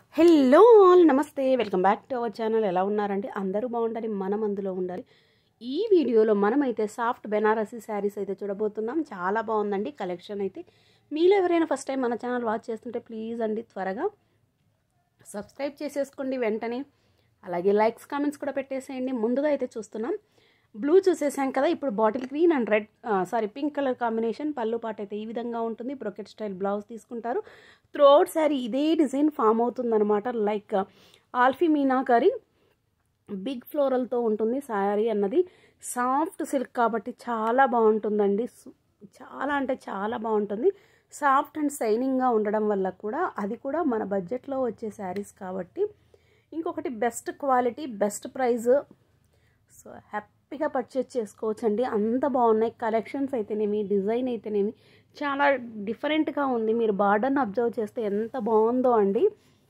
hello all నమస్తే welcome back to our channel ఎలా ఉన్నారండి అందరూ బాగుండాలి మనం అందులో ఉండాలి ఈ వీడియోలో మనమైతే సాఫ్ట్ బెనారసీ శారీస్ అయితే చూడబోతున్నాం చాలా బాగుందండి కలెక్షన్ అయితే మీలో ఎవరైనా ఫస్ట్ టైం మన ఛానల్ వాచ్ చేస్తుంటే ప్లీజ్ అండి త్వరగా సబ్స్క్రైబ్ చేసేసుకోండి వెంటనే అలాగే లైక్స్ కామెంట్స్ కూడా పెట్టేసేయండి ముందుగా అయితే చూస్తున్నాం బ్లూ చూసేసాం కదా ఇప్పుడు bottle green and red sorry pink colour combination పళ్ళు పాట అయితే ఈ విధంగా ఉంటుంది బ్రొకెట్ స్టైల్ బ్లౌజ్ తీసుకుంటారు త్రూ అవుట్ శారీ ఇదే డిజైన్ ఫామ్ అవుతుందన్నమాట లైక్ ఆల్ఫీ మీనాకరి బిగ్ ఫ్లోరల్తో ఉంటుంది శారీ అన్నది సాఫ్ట్ సిల్క్ కాబట్టి చాలా బాగుంటుందండి సు- చాలా అంటే చాలా బాగుంటుంది సాఫ్ట్ అండ్ షైనింగ్గా ఉండడం వల్ల కూడా అది కూడా మన బడ్జెట్లో వచ్చే శారీస్ కాబట్టి ఇంకొకటి best quality best price so హ్యాపీగా పర్చేస్ చేసుకోవచ్చండి అంత బాగున్నాయి కలెక్షన్స్ అయితేనేమి డిజైన్ అయితేనేమి చాలా డిఫరెంట్గా ఉంది మీరు బార్డర్ని అబ్జర్వ్ చేస్తే ఎంత బాగుందో అండి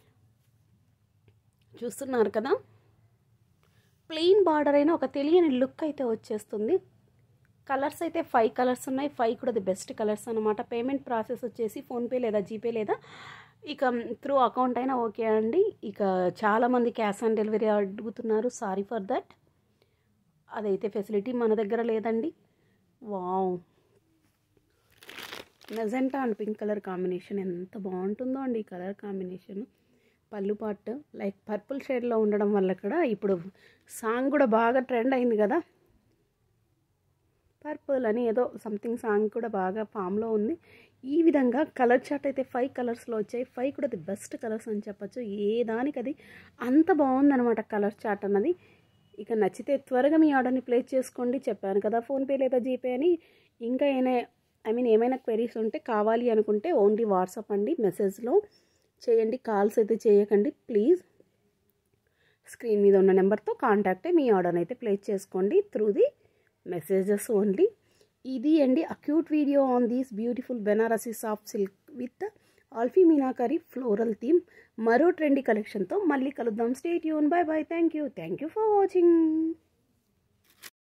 చూస్తున్నారు కదా ప్లెయిన్ బార్డర్ అయినా ఒక తెలియని లుక్ అయితే వచ్చేస్తుంది కలర్స్ అయితే ఫైవ్ కలర్స్ ఉన్నాయి ఫైవ్ కూడా ది బెస్ట్ కలర్స్ అనమాట పేమెంట్ ప్రాసెస్ వచ్చేసి ఫోన్పే లేదా జీపే లేదా ఇక త్రూ అకౌంట్ అయినా ఓకే అండి ఇక చాలామంది క్యాష్ ఆన్ డెలివరీ అడుగుతున్నారు సారీ ఫర్ దట్ అదైతే ఫెసిలిటీ మన దగ్గర లేదండి wow magenta and pink colour combination ఎంత బాగుంటుందో అండి ఈ కలర్ కాంబినేషన్ పళ్ళు పాట్ లైక్ పర్పుల్ షేడ్లో ఉండడం వల్ల కూడా ఇప్పుడు సాంగ్ కూడా బాగా ట్రెండ్ అయింది కదా పర్పుల్ అని ఏదో సంథింగ్ సాంగ్ కూడా బాగా ఫామ్లో ఉంది ఈ విధంగా కలర్ చార్ట్ అయితే ఫైవ్ కలర్స్లో వచ్చాయి ఫైవ్ కూడా ది బెస్ట్ కలర్స్ అని చెప్పొచ్చు ఏ దానికి అది అంత బాగుందన్నమాట కలర్ చార్ట్ అన్నది ఇక నచ్చితే త్వరగా మీ ఆర్డర్ని ప్లేస్ చేసుకోండి చెప్పాను కదా ఫోన్పే లేదా జీపే అని ఇంకా ఏమైనా ఐ మీన్ ఏమైనా క్వెరీస్ ఉంటే కావాలి అనుకుంటే ఓన్లీ వాట్సాప్ అండి మెసేజ్లో చేయండి కాల్స్ అయితే చేయకండి ప్లీజ్ స్క్రీన్ మీద ఉన్న నెంబర్తో కాంటాక్ట్ అయ్యి మీ ఆర్డర్ అయితే ప్లేస్ చేసుకోండి త్రూ ది మెసేజెస్ ఓన్లీ ఇది అండి a cute video on these beautiful Benarasi soft silk with ఆల్ఫీ మీనాకరి ఫ్లోరల్ థీమ్ మరో ట్రెండీ కలెక్షన్తో మళ్ళీ కలుద్దాం స్టేట్ యూన్ bye bye thank you thank you for watching